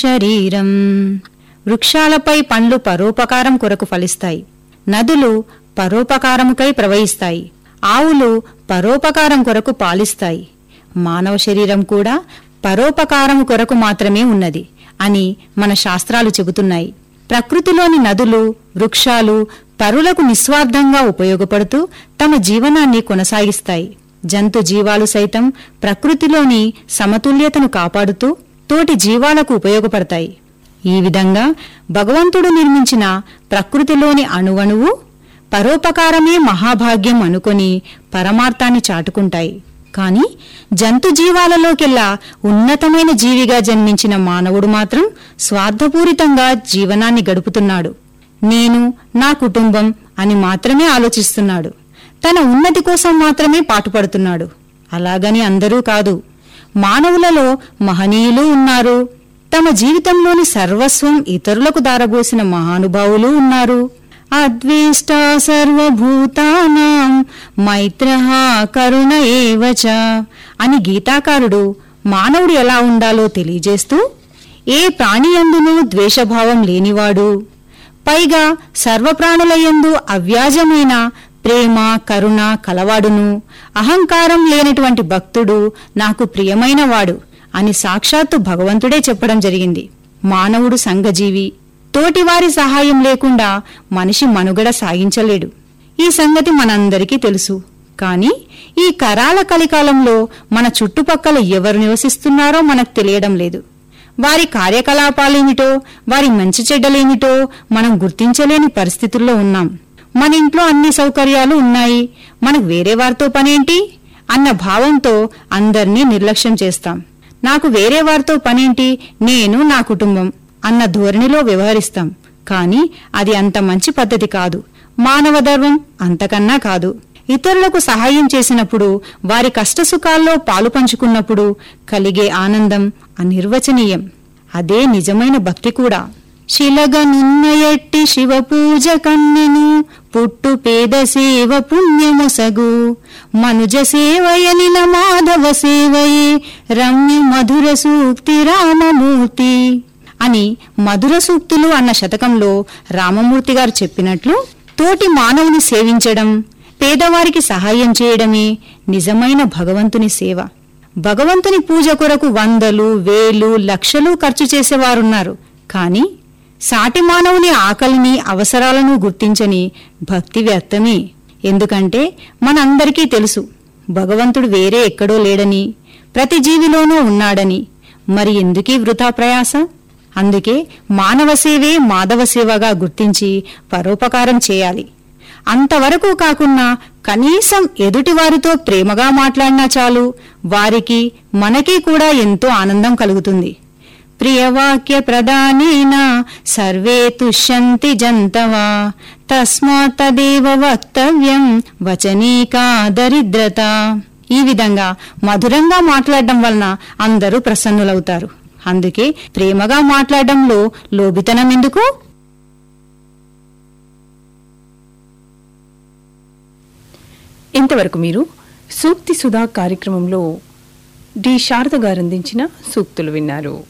శరీరం వృక్షాలపై పండ్లు పరోపకారం కొరకు ఫలిస్తాయి నదులు పరోపకారముకై ప్రవహిస్తాయి ఆవులు పరోపకారం కొరకు పాలిస్తాయి మానవ శరీరం కూడా పరోపకారము కొరకు మాత్రమే ఉన్నది అని మన శాస్త్రాలు చెబుతున్నాయి ప్రకృతిలోని నదులు వృక్షాలు పరులకు నిస్వార్థంగా ఉపయోగపడుతూ తమ జీవనాన్ని కొనసాగిస్తాయి జంతు జీవాలు సైతం ప్రకృతిలోని సమతుల్యతను కాపాడుతూ తోటి జీవాలకు ఉపయోగపడతాయి ఈ విధంగా భగవంతుడు నిర్మించిన ప్రకృతిలోని అణువణువు పరోపకారమే మహాభాగ్యం అనుకొని పరమార్థాన్ని చాటుకుంటాయి కాని జంతు జీవాలలోకెల్లా ఉన్నతమైన జీవిగా జన్మించిన మానవుడు మాత్రం స్వార్థపూరితంగా జీవనాన్ని గడుపుతున్నాడు నేను నా కుటుంబం అని మాత్రమే ఆలోచిస్తున్నాడు తన ఉన్నతి కోసం మాత్రమే పాటుపడుతున్నాడు అలాగని అందరూ కాదు మానవులలో మహనీయులు ఉన్నారు తమ జీవితంలోని సర్వస్వం ఇతరులకు దారబోసిన మహానుభావులు ఉన్నారు అద్వేష్ట సర్వభూతానాం మైత్ర కరుణ ఏవచ అని గీతాకారుడు మానవుడు ఎలా ఉండాలో తెలియజేస్తూ ఏ ప్రాణియందునూ ద్వేషభావం లేనివాడు పైగా సర్వప్రాణులయందు అవ్యాజమైన ప్రేమ కరుణ కలవాడును అహంకారం లేనటువంటి భక్తుడు నాకు ప్రియమైనవాడు అని సాక్షాత్తు భగవంతుడే చెప్పడం జరిగింది మానవుడు సంఘజీవి తోటివారి సహాయం లేకుండా మనిషి మనుగడ సాగించలేడు ఈ సంగతి మనందరికీ తెలుసు కాని ఈ కరాల కలికాలంలో మన చుట్టుపక్కల ఎవరు నివసిస్తున్నారో మనకు తెలియడం లేదు వారి కార్యకలాపాలేమిటో వారి మంచి చెడ్డలేమిటో మనం గుర్తించలేని పరిస్థితుల్లో ఉన్నాం మన ఇంట్లో అన్ని సౌకర్యాలు ఉన్నాయి మనకు వేరే వారితో పనేంటి అన్న భావంతో అందర్నీ నిర్లక్ష్యం చేస్తాం నాకు వేరే వారితో పనేంటి నేను నా కుటుంబం అన్న ధోరణిలో వ్యవహరిస్తాం కాని అది అంత మంచి పద్ధతి కాదు మానవ ధర్మం అంతకన్నా కాదు ఇతరులకు సహాయం చేసినప్పుడు వారి కష్టసుఖాల్లో పాలు పంచుకున్నప్పుడు కలిగే ఆనందం అనిర్వచనీయం అదే నిజమైన భక్తి కూడా శిలగనున్నయట్టి శివ పూజ కన్నెను పుట్టు పేద సేవ పుణ్యమొసగు మనుజ సేవయనిన మాధవ సేవయే రమ్య మధుర సూక్తి రామమూర్తి అని మధుర సూక్తులు అన్న శతకంలో రామమూర్తి గారు చెప్పినట్లు తోటి మానవుని సేవించడం పేదవారికి సహాయం చేయడమే నిజమైన భగవంతుని సేవ భగవంతుని పూజ కొరకు వందలు వేలు లక్షలు ఖర్చు చేసేవారున్నారు కాని సాటి మానవుని ఆకలిని అవసరాలను గుర్తించని భక్తి వ్యర్థమే ఎందుకంటే మనందరికీ తెలుసు భగవంతుడు వేరే ఎక్కడో లేడని ప్రతి జీవిలోనూ ఉన్నాడని మరి ఎందుకీ వృథా ప్రయాస అందుకే మానవ సేవే మాధవ సేవగా గుర్తించి పరోపకారం చేయాలి అంతవరకు కాకున్నా కనీసం ఎదుటివారితో ప్రేమగా మాట్లాడినా చాలు వారికి మనకి కూడా ఎంతో ఆనందం కలుగుతుంది ప్రియవాక్య ప్రదానేన సర్వే తుష్యంతి జంతవా తస్మాత్ తదేవ వక్తవ్యం వచనీకా దరిద్రత ఈ విధంగా మధురంగా మాట్లాడడం వలన అందరూ ప్రసన్నులవుతారు అందుకే ప్రేమగా మాట్లాడడంలో లోబితనం ఎందుకు ఇంతవరకు మీరు సూక్తి సుధా కార్యక్రమంలో డి శారద గారు అందించిన సూక్తులు విన్నారు